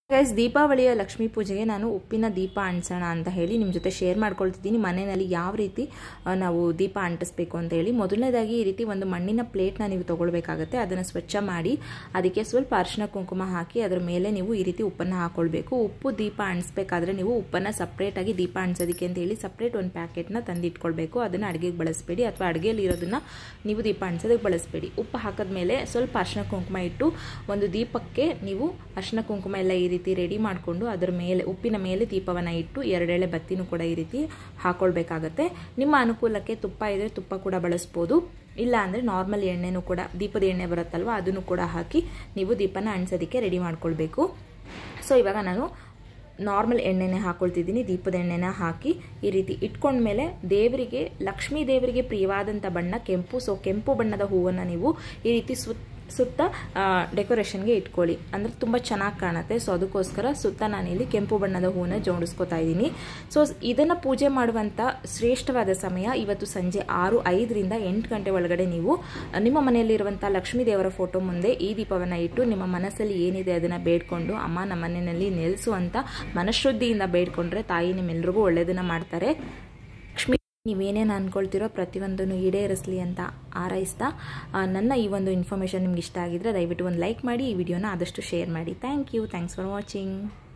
guys ದೀಪಾವಳಿಯ ಲಕ್ಷ್ಮೀ ಪೂಜೆಗೆ ನಾನು ಉಪ್ಪಿನ ದೀಪ ಅಂಟಿಸೋಣ ಅಂತ ಹೇಳಿ ನಿಮ್ಮ ಜೊತೆ ಶೇರ್ ಮಾಡ್ಕೊಳ್ತಿದ್ದೀನಿ ಮನೆಯಲ್ಲಿ ಯಾವ ರೀತಿ ಆ, ನಾವು ದೀಪ ಅಂಟಿಸ್ಬೇಕು ಅಂತ ಹೇಳಿ ಮೊದಲನೇದಾಗಿ ಈ ರೀತಿ ಒಂದು ಮಣ್ಣಿನ ಪ್ಲೇಟ್ನ ನೀವು ತೊಗೊಳ್ಬೇಕಾಗತ್ತೆ ಅದನ್ನು ಸ್ವಚ್ಛ ಮಾಡಿ ಅದಕ್ಕೆ ಸ್ವಲ್ಪ ಅರಿಶಿನ ಕುಂಕುಮ ಹಾಕಿ ಅದರ ಮೇಲೆ ನೀವು ಈ ರೀತಿ ಉಪ್ಪನ್ನು ಹಾಕೊಳ್ಬೇಕು ಉಪ್ಪು ದೀಪ ಅಂಟಿಸ್ಬೇಕಾದ್ರೆ ನೀವು ಉಪ್ಪನ್ನು ಸಪ್ರೇಟಾಗಿ ದೀಪ ಅಂಟಿಸೋದಕ್ಕೆ ಅಂತ ಹೇಳಿ ಸಪ್ರೇಟ್ ಒಂದು ಪ್ಯಾಕೆಟ್ನ ತಂದಿಟ್ಕೊಳ್ಬೇಕು ಅದನ್ನು ಅಡುಗೆಗೆ ಬಳಸಬೇಡಿ ಅಥವಾ ಅಡುಗೆಯಲ್ಲಿ ಇರೋದನ್ನ ನೀವು ದೀಪ ಅಂಟಿಸೋದಕ್ಕೆ ಬಳಸಬೇಡಿ ಉಪ್ಪು ಹಾಕಿದ್ಮೇಲೆ ಸ್ವಲ್ಪ ಅರಿಶಿನ ಕುಂಕುಮ ಇಟ್ಟು ಒಂದು ದೀಪಕ್ಕೆ ನೀವು ಅರಿಶಿನ ಕುಂಕುಮ ಎಲ್ಲ ಈ ರೀತಿ ರೆಡಿ ಮಾಡಿಕೊಂಡು ಅದರ ಮೇಲೆ ಉಪ್ಪಿನ ಮೇಲೆ ದೀಪವನ್ನು ಇಟ್ಟು ಎರಡೆಳೆ ಬತ್ತಿನೂ ಕೂಡ ಈ ರೀತಿ ಹಾಕೊಳ್ಬೇಕಾಗತ್ತೆ ನಿಮ್ಮ ಅನುಕೂಲಕ್ಕೆ ತುಪ್ಪ ಇದ್ರೆ ತುಪ್ಪ ಕೂಡ ಬಳಸ್ಬೋದು ಇಲ್ಲ ಅಂದರೆ ನಾರ್ಮಲ್ ಎಣ್ಣೆನೂ ಕೂಡ ದೀಪದ ಎಣ್ಣೆ ಬರುತ್ತಲ್ವ ಅದನ್ನು ಕೂಡ ಹಾಕಿ ನೀವು ದೀಪನ ಅಂಟಿಸೋದಕ್ಕೆ ರೆಡಿ ಮಾಡ್ಕೊಳ್ಬೇಕು ಸೊ ಇವಾಗ ನಾನು ನಾರ್ಮಲ್ ಎಣ್ಣೆನೇ ಹಾಕೊಳ್ತಿದ್ದೀನಿ ದೀಪದ ಎಣ್ಣೆನ ಹಾಕಿ ಈ ರೀತಿ ಇಟ್ಕೊಂಡ್ಮೇಲೆ ದೇವರಿಗೆ ಲಕ್ಷ್ಮೀ ದೇವರಿಗೆ ಪ್ರಿಯವಾದಂಥ ಬಣ್ಣ ಕೆಂಪು ಸೊ ಕೆಂಪು ಬಣ್ಣದ ಹೂವನ್ನು ನೀವು ಈ ರೀತಿ ಸುತ್ತ ಸುತ್ತ ಡೆಕೋರೇಷನ್ಗೆ ಇಟ್ಕೊಳ್ಳಿ ಅಂದರೆ ತುಂಬ ಚೆನ್ನಾಗಿ ಕಾಣುತ್ತೆ ಸೊ ಅದಕ್ಕೋಸ್ಕರ ಸುತ್ತ ನಾನಿಲ್ಲಿ ಕೆಂಪು ಬಣ್ಣದ ಹೂವನ್ನ ಜೋಡಿಸ್ಕೊತಾ ಇದ್ದೀನಿ ಸೊ ಇದನ್ನು ಪೂಜೆ ಮಾಡುವಂಥ ಶ್ರೇಷ್ಠವಾದ ಸಮಯ ಇವತ್ತು ಸಂಜೆ ಆರು ಐದರಿಂದ ಎಂಟು ಗಂಟೆ ಒಳಗಡೆ ನೀವು ನಿಮ್ಮ ಮನೆಯಲ್ಲಿರುವಂಥ ಲಕ್ಷ್ಮೀ ದೇವರ ಫೋಟೋ ಮುಂದೆ ಈ ದೀಪವನ್ನು ಇಟ್ಟು ನಿಮ್ಮ ಮನಸ್ಸಲ್ಲಿ ಏನಿದೆ ಅದನ್ನು ಬೇಡ್ಕೊಂಡು ಅಮ್ಮ ನಮ್ಮ ಮನೆಯಲ್ಲಿ ನೆಲೆಸು ಅಂತ ಮನಃಶುದ್ಧಿಯಿಂದ ಬೇಡ್ಕೊಂಡ್ರೆ ತಾಯಿ ನಿಮ್ಮೆಲ್ರಿಗೂ ಒಳ್ಳೆಯದನ್ನು ಮಾಡ್ತಾರೆ ಲಕ್ಷ್ಮೀ ನೀವೇನೇನು ಅಂದ್ಕೊಳ್ತಿರೋ ಪ್ರತಿಯೊಂದನ್ನು ಈಡೇರಿಸಲಿ ಅಂತ ಹಾರೈಸ್ತಾ ಆ, ನನ್ನ ಈ ಒಂದು ಇನ್ಫಾರ್ಮೇಷನ್ ನಿಮ್ಗೆ ಇಷ್ಟ ಆಗಿದ್ರೆ ದಯವಿಟ್ಟು ಒಂದು ಲೈಕ್ ಮಾಡಿ ಈ ವಿಡಿಯೋನ ಆದಷ್ಟು ಶೇರ್ ಮಾಡಿ thank you thanks for watching